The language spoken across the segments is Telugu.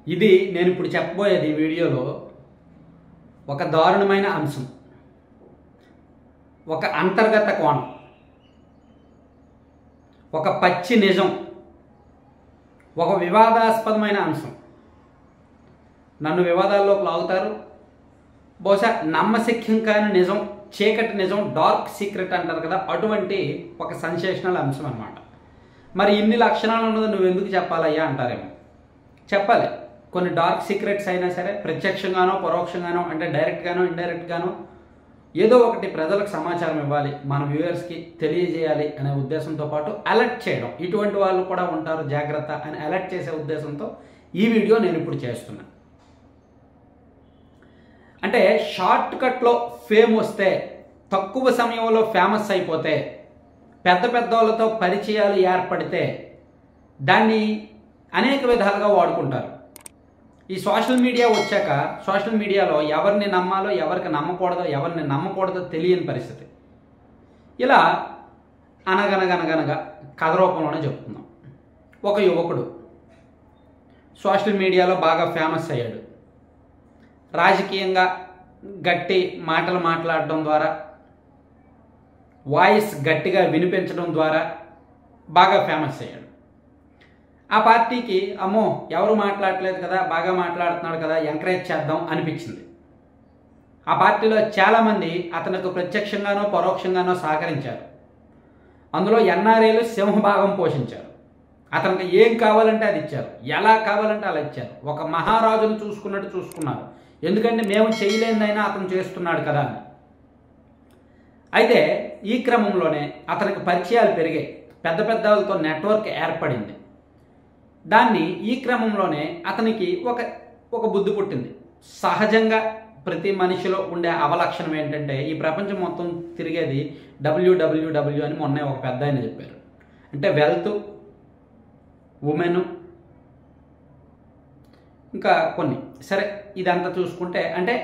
ఇది నేను ఇప్పుడు చెప్పబోయేది ఈ వీడియోలో ఒక దారుణమైన అంశం ఒక అంతర్గత కోణం ఒక పచ్చి నిజం ఒక వివాదాస్పదమైన అంశం నన్ను వివాదాల్లోకి లాగుతారు బహుశా నమ్మశక్యం కాని నిజం చీకటి నిజం డార్క్ సీక్రెట్ అంటారు కదా అటువంటి ఒక సెన్సేషనల్ అంశం అన్నమాట మరి ఇన్ని లక్షణాలు ఉన్నది నువ్వు ఎందుకు చెప్పాలయ్యా అంటారేమో చెప్పాలి కొన్ని డార్క్ సీక్రెట్స్ అయినా సరే ప్రత్యక్షంగానో పరోక్షంగానో అంటే డైరెక్ట్గానో ఇండైరెక్ట్గానో ఏదో ఒకటి ప్రజలకు సమాచారం ఇవ్వాలి మన వ్యూవర్స్కి తెలియజేయాలి అనే ఉద్దేశంతో పాటు అలర్ట్ చేయడం ఇటువంటి వాళ్ళు కూడా ఉంటారు జాగ్రత్త అని అలర్ట్ చేసే ఉద్దేశంతో ఈ వీడియో నేను ఇప్పుడు చేస్తున్నా అంటే షార్ట్ కట్లో ఫేమ్ వస్తే తక్కువ సమయంలో ఫేమస్ అయిపోతే పెద్ద పెద్ద వాళ్ళతో పరిచయాలు ఏర్పడితే దాన్ని అనేక విధాలుగా వాడుకుంటారు ఈ సోషల్ మీడియా వచ్చాక సోషల్ మీడియాలో ఎవరిని నమ్మాలో ఎవరికి నమ్మకూడదో ఎవరిని నమ్మకూడదో తెలియని పరిస్థితి ఇలా అనగనగనగనగా కథ రూపంలోనే చెప్తున్నాం ఒక యువకుడు సోషల్ మీడియాలో బాగా ఫేమస్ అయ్యాడు రాజకీయంగా గట్టి మాటలు మాట్లాడడం ద్వారా వాయిస్ గట్టిగా వినిపించడం ద్వారా బాగా ఫేమస్ అయ్యాడు ఆ పార్టీకి అమ్మో ఎవరు మాట్లాడలేదు కదా బాగా మాట్లాడుతున్నాడు కదా ఎంకరేజ్ చేద్దాం అనిపించింది ఆ పార్టీలో చాలామంది అతనికి ప్రత్యక్షంగానో పరోక్షంగానో సహకరించారు అందులో ఎన్ఆర్ఏలు సింహభాగం పోషించారు అతనికి ఏం కావాలంటే అది ఇచ్చారు ఎలా కావాలంటే అలా ఇచ్చారు ఒక మహారాజును చూసుకున్నట్టు చూసుకున్నారు ఎందుకంటే మేము చేయలేనిదైనా అతను చేస్తున్నాడు కదా అని అయితే ఈ క్రమంలోనే అతనికి పరిచయాలు పెరిగాయి పెద్ద పెద్ద వాళ్ళతో నెట్వర్క్ ఏర్పడింది దాన్ని ఈ క్రమంలోనే అతనికి ఒక ఒక బుద్ధి పుట్టింది సహజంగా ప్రతి మనిషిలో ఉండే అవలక్షణం ఏంటంటే ఈ ప్రపంచం మొత్తం తిరిగేది డబ్ల్యూడబ్ల్యూడబ్ల్యూ అని మొన్నే ఒక పెద్ద ఆయన చెప్పారు అంటే వెల్త్ ఉమెన్ ఇంకా కొన్ని సరే ఇదంతా చూసుకుంటే అంటే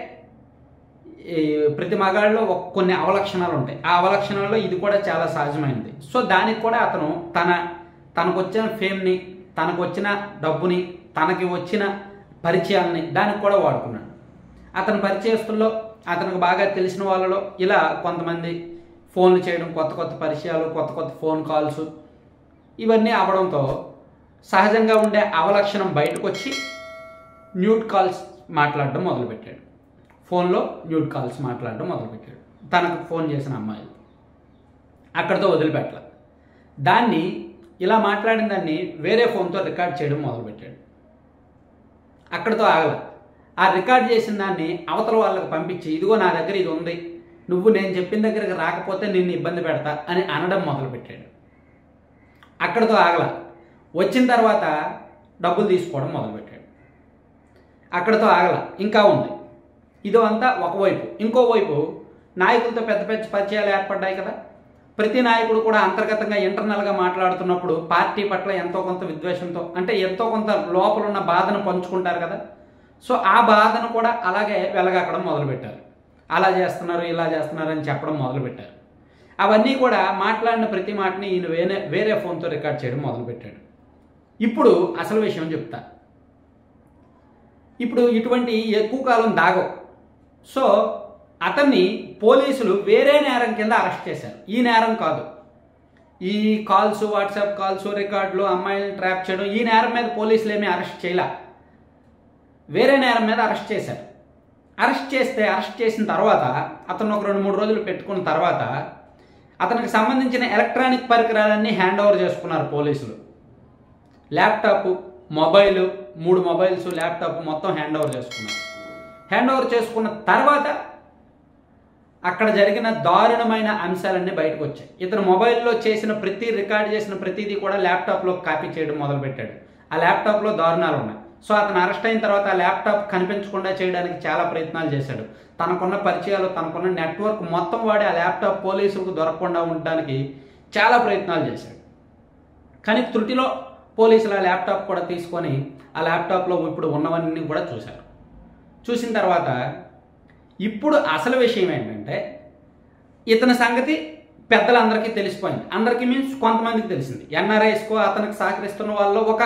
ఈ ప్రతి మగాళ్ళలో ఒక కొన్ని అవలక్షణాలు ఉంటాయి ఆ అవలక్షణాల్లో ఇది కూడా చాలా సహజమైనది సో దానికి కూడా అతను తన తనకు వచ్చిన ఫేమ్ని తనకు వచ్చిన డబ్బుని తనకి వచ్చిన పరిచయాల్ని దానికి కూడా వాడుకున్నాడు అతని పరిచయస్తుల్లో అతనికి బాగా తెలిసిన వాళ్ళలో ఇలా కొంతమంది ఫోన్లు చేయడం కొత్త కొత్త పరిచయాలు కొత్త కొత్త ఫోన్ కాల్స్ ఇవన్నీ అవడంతో సహజంగా ఉండే అవలక్షణం బయటకు వచ్చి న్యూట్ కాల్స్ మాట్లాడడం మొదలుపెట్టాడు ఫోన్లో న్యూట్ కాల్స్ మాట్లాడడం మొదలుపెట్టాడు తనకు ఫోన్ చేసిన అమ్మాయిలు అక్కడితో వదిలిపెట్టాల దాన్ని ఇలా మాట్లాడిన దాన్ని వేరే ఫోన్తో రికార్డ్ చేయడం మొదలుపెట్టాడు అక్కడితో ఆగల ఆ రికార్డ్ చేసిన దాన్ని అవతల వాళ్ళకి పంపించి ఇదిగో నా దగ్గర ఇది ఉంది నువ్వు నేను చెప్పిన దగ్గరికి రాకపోతే నిన్ను ఇబ్బంది పెడతా అని అనడం మొదలుపెట్టాడు అక్కడితో ఆగల వచ్చిన తర్వాత డబ్బులు తీసుకోవడం మొదలుపెట్టాడు అక్కడితో ఆగల ఇంకా ఉంది ఇదో అంతా ఒకవైపు ఇంకోవైపు నాయకులతో పెద్ద పెద్ద పరిచయాలు ఏర్పడ్డాయి కదా ప్రతి నాయకుడు కూడా అంతర్గతంగా ఇంటర్నల్గా మాట్లాడుతున్నప్పుడు పార్టీ పట్ల ఎంతో కొంత విద్వేషంతో అంటే ఎంతో కొంత లోపల ఉన్న బాధను పంచుకుంటారు కదా సో ఆ బాధను కూడా అలాగే వెలగక్కడం మొదలుపెట్టారు అలా చేస్తున్నారు ఇలా చేస్తున్నారు అని చెప్పడం మొదలుపెట్టారు అవన్నీ కూడా మాట్లాడిన ప్రతి మాటని ఈయన వేరే వేరే ఫోన్తో రికార్డ్ చేయడం మొదలుపెట్టాడు ఇప్పుడు అసలు విషయం చెప్తా ఇప్పుడు ఇటువంటి ఎక్కువ కాలం దాగవు సో అతన్ని పోలీసులు వేరే నేరం కింద అరెస్ట్ చేశారు ఈ నేరం కాదు ఈ కాల్స్ వాట్సాప్ కాల్స్ రికార్డులు అమ్మాయిలను ట్రాప్ చేయడం ఈ నేరం మీద పోలీసులు ఏమీ అరెస్ట్ చేయలే వేరే నేరం మీద అరెస్ట్ చేశారు అరెస్ట్ చేస్తే అరెస్ట్ చేసిన తర్వాత అతను ఒక రెండు మూడు రోజులు పెట్టుకున్న తర్వాత అతనికి సంబంధించిన ఎలక్ట్రానిక్ పరికరాలన్నీ హ్యాండ్ ఓవర్ చేసుకున్నారు పోలీసులు ల్యాప్టాప్ మొబైల్ మూడు మొబైల్స్ ల్యాప్టాప్ మొత్తం హ్యాండ్ ఓవర్ చేసుకున్నారు హ్యాండ్ ఓవర్ చేసుకున్న తర్వాత అక్కడ జరిగిన దారుణమైన అంశాలన్నీ బయటకు వచ్చాయి ఇతను మొబైల్లో చేసిన ప్రతి రికార్డ్ చేసిన ప్రతిదీ కూడా ల్యాప్టాప్లో కాపీ చేయడం మొదలుపెట్టాడు ఆ ల్యాప్టాప్లో దారుణాలు ఉన్నాయి సో అతను అరెస్ట్ అయిన తర్వాత ఆ ల్యాప్టాప్ కనిపించకుండా చేయడానికి చాలా ప్రయత్నాలు చేశాడు తనకున్న పరిచయాలు తనకున్న నెట్వర్క్ మొత్తం వాడి ఆ ల్యాప్టాప్ పోలీసులకు దొరకకుండా ఉండడానికి చాలా ప్రయత్నాలు చేశాడు కానీ త్రుటిలో పోలీసులు ఆ ల్యాప్టాప్ కూడా తీసుకొని ఆ ల్యాప్టాప్లో ఇప్పుడు ఉన్నవన్నీ కూడా చూశారు చూసిన తర్వాత ఇప్పుడు అసలు విషయం ఏంటంటే ఇతని సంగతి పెద్దలందరికీ తెలిసిపోయింది అందరికీ మీన్స్ కొంతమందికి తెలిసింది ఎన్ఆర్ఐస్కో అతనికి సహకరిస్తున్న వాళ్ళు ఒక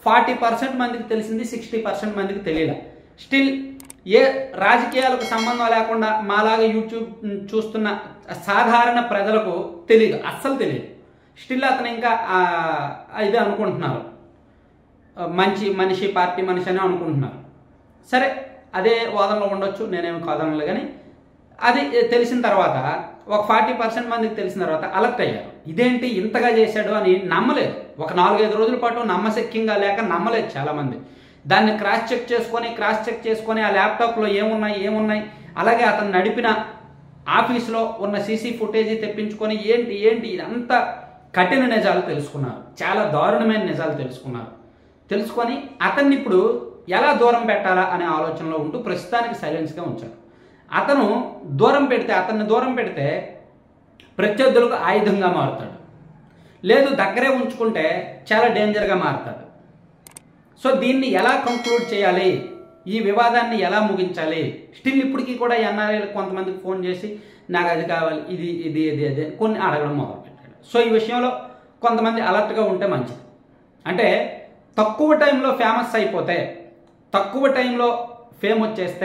ఫార్టీ పర్సెంట్ మందికి తెలిసింది సిక్స్టీ పర్సెంట్ మందికి తెలియలే స్టిల్ ఏ రాజకీయాలకు సంబంధం లేకుండా మాలాగా యూట్యూబ్ చూస్తున్న సాధారణ ప్రజలకు తెలియదు అస్సలు తెలియదు స్టిల్ అతను ఇంకా ఆ, ఇదే అనుకుంటున్నారు మంచి మనిషి పార్టీ మనిషి అని అనుకుంటున్నారు సరే అదే వాదనలో ఉండొచ్చు నేనేమి కాదనలే కానీ అది తెలిసిన తర్వాత ఒక ఫార్టీ పర్సెంట్ మందికి తెలిసిన తర్వాత అలర్ట్ అయ్యారు ఇదేంటి ఇంతగా చేశాడు అని నమ్మలేదు ఒక నాలుగైదు రోజుల పాటు నమ్మశక్యంగా లేక నమ్మలేదు చాలామంది దాన్ని క్రాస్ చెక్ చేసుకొని క్రాస్ చెక్ చేసుకొని ఆ ల్యాప్టాప్లో ఏమున్నాయి ఏమున్నాయి అలాగే అతను నడిపిన ఆఫీస్లో ఉన్న సీసీ ఫుటేజీ తెప్పించుకొని ఏంటి ఏంటి ఇదంతా కఠిన నిజాలు తెలుసుకున్నారు చాలా దారుణమైన నిజాలు తెలుసుకున్నారు తెలుసుకొని అతన్ని ఇప్పుడు ఎలా దూరం పెట్టాలా అనే ఆలోచనలో ఉంటూ ప్రస్తుతానికి సైలెన్స్గా ఉంచారు అతను దూరం పెడితే అతన్ని దూరం పెడితే ప్రత్యర్థులకు ఆయుధంగా మారుతాడు లేదు దగ్గరే ఉంచుకుంటే చాలా డేంజర్గా మారుతాడు సో దీన్ని ఎలా కంక్లూడ్ చేయాలి ఈ వివాదాన్ని ఎలా ముగించాలి స్టిల్ ఇప్పటికీ కూడా ఎన్ఆర్ఐలు కొంతమందికి ఫోన్ చేసి నాకు అది కావాలి ఇది ఇది ఇది అది అని కొన్ని అడగడం మొదలుపెట్టాడు సో ఈ విషయంలో కొంతమంది అలర్ట్గా ఉంటే మంచిది అంటే తక్కువ టైంలో ఫేమస్ అయిపోతే తక్కువ టైంలో ఫేమ్ వచ్చేస్తే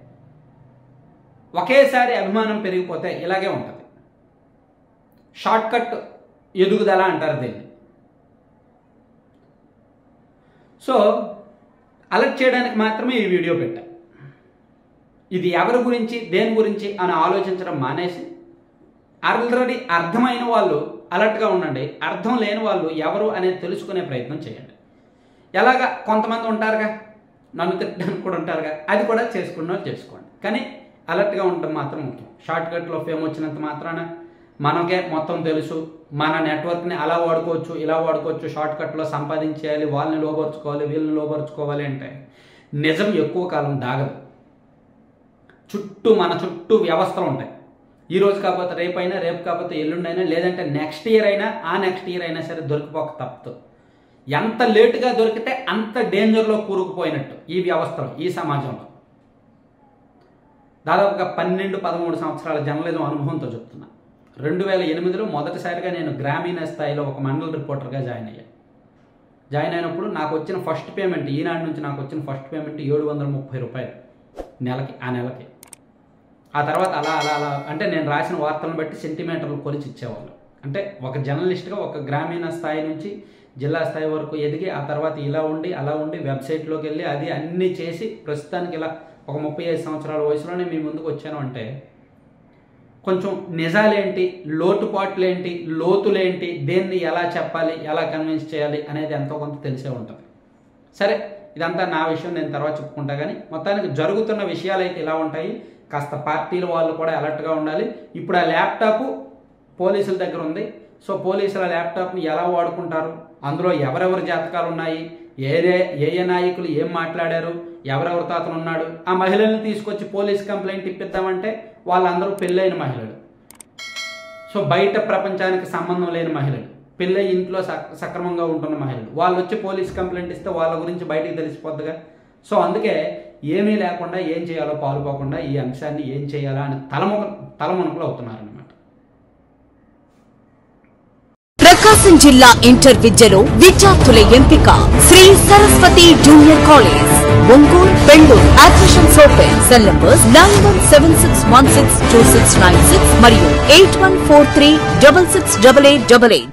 ఒకేసారి అభిమానం పెరిగిపోతే ఇలాగే ఉంటుంది షార్ట్ కట్ ఎదుగుదల అంటారు దీన్ని సో అలర్ట్ చేయడానికి మాత్రమే ఈ వీడియో పెట్టా ఇది ఎవరి గురించి దేని గురించి అని ఆలోచించడం మానేసి ఆల్రెడీ అర్థమైన వాళ్ళు అలర్ట్గా ఉండండి అర్థం లేని వాళ్ళు ఎవరు అనేది తెలుసుకునే ప్రయత్నం చేయండి ఎలాగా కొంతమంది ఉంటారుగా నన్ను తిట్టడానికి కూడా ఉంటారుగా అది కూడా చేసుకున్న చేసుకోండి కానీ అలర్ట్గా ఉండటం మాత్రం ముఖ్యం షార్ట్ కట్లో ఫేమ్ వచ్చినంత మాత్రాన మనకే మొత్తం తెలుసు మన నెట్వర్క్ని అలా వాడుకోవచ్చు ఇలా వాడుకోవచ్చు షార్ట్ కట్లో సంపాదించేయాలి వాళ్ళని లోపరుచుకోవాలి వీళ్ళని లోపరుచుకోవాలి అంటే నిజం ఎక్కువ కాలం దాగదు చుట్టూ మన చుట్టూ వ్యవస్థలు ఉంటాయి ఈ రోజు కాకపోతే రేపైనా రేపు కాకపోతే ఎల్లుండైనా లేదంటే నెక్స్ట్ ఇయర్ అయినా ఆ నెక్స్ట్ ఇయర్ అయినా సరే దొరికిపోక తప్పదు ఎంత లేటుగా దొరికితే అంత డేంజర్లో కూరుకుపోయినట్టు ఈ వ్యవస్థలో ఈ సమాజంలో దాదాపుగా పన్నెండు పదమూడు సంవత్సరాల జర్నలిజం అనుభవంతో చెప్తున్నా రెండు వేల ఎనిమిదిలో మొదటిసారిగా నేను గ్రామీణ స్థాయిలో ఒక మండల రిపోర్టర్గా జాయిన్ అయ్యాను జాయిన్ అయినప్పుడు నాకు వచ్చిన ఫస్ట్ పేమెంట్ ఈనాడు నుంచి నాకు వచ్చిన ఫస్ట్ పేమెంట్ ఏడు వందల ముప్పై రూపాయలు నెలకి ఆ నెలకి ఆ తర్వాత అలా అలా అలా అంటే నేను రాసిన వార్తలను బట్టి సెంటీమీటర్లు కొలిచి ఇచ్చేవాళ్ళు అంటే ఒక జర్నలిస్ట్గా ఒక గ్రామీణ స్థాయి నుంచి జిల్లా స్థాయి వరకు ఎదిగి ఆ తర్వాత ఇలా ఉండి అలా ఉండి వెబ్సైట్లోకి వెళ్ళి అది అన్నీ చేసి ప్రస్తుతానికి ఇలా ఒక ముప్పై ఐదు సంవత్సరాల వయసులోనే మీ ముందుకు వచ్చాను అంటే కొంచెం నిజాలేంటి లోటుపాట్లేంటి లోతులేంటి దేన్ని ఎలా చెప్పాలి ఎలా కన్విన్స్ చేయాలి అనేది ఎంతో కొంత తెలిసే ఉంటుంది సరే ఇదంతా నా విషయం నేను తర్వాత చెప్పుకుంటా కానీ మొత్తానికి జరుగుతున్న విషయాలు అయితే ఇలా ఉంటాయి కాస్త పార్టీల వాళ్ళు కూడా అలర్ట్గా ఉండాలి ఇప్పుడు ఆ ల్యాప్టాప్ పోలీసుల దగ్గర ఉంది సో పోలీసుల ల్యాప్టాప్ని ఎలా వాడుకుంటారు అందులో ఎవరెవరి జాతకాలు ఉన్నాయి ఏదే ఏ ఏ నాయకులు ఏం మాట్లాడారు ఎవరెవరితో అతను ఉన్నాడు ఆ మహిళల్ని తీసుకొచ్చి పోలీస్ కంప్లైంట్ ఇప్పిద్దామంటే వాళ్ళందరూ పెళ్ళైన మహిళలు సో బయట ప్రపంచానికి సంబంధం లేని మహిళలు పెళ్ళై ఇంట్లో సక్ సక్రమంగా ఉంటున్న మహిళలు వాళ్ళు వచ్చి పోలీస్ కంప్లైంట్ ఇస్తే వాళ్ళ గురించి బయటికి తెలిసిపోద్దిగా సో అందుకే ఏమీ లేకుండా ఏం చేయాలో పాల్పోకుండా ఈ అంశాన్ని ఏం చేయాలా అని తలము తలమునకలు అవుతున్నారనమాట ప్రకాశం జిల్లా ఇంటర్ విద్యలో విద్యార్థుల ఎంపిక Shri Saraswati junior college Ongole Bengaluru admissions open cell numbers nine one seven six one six two six nine six మరియు eight one four three double six double eight double eight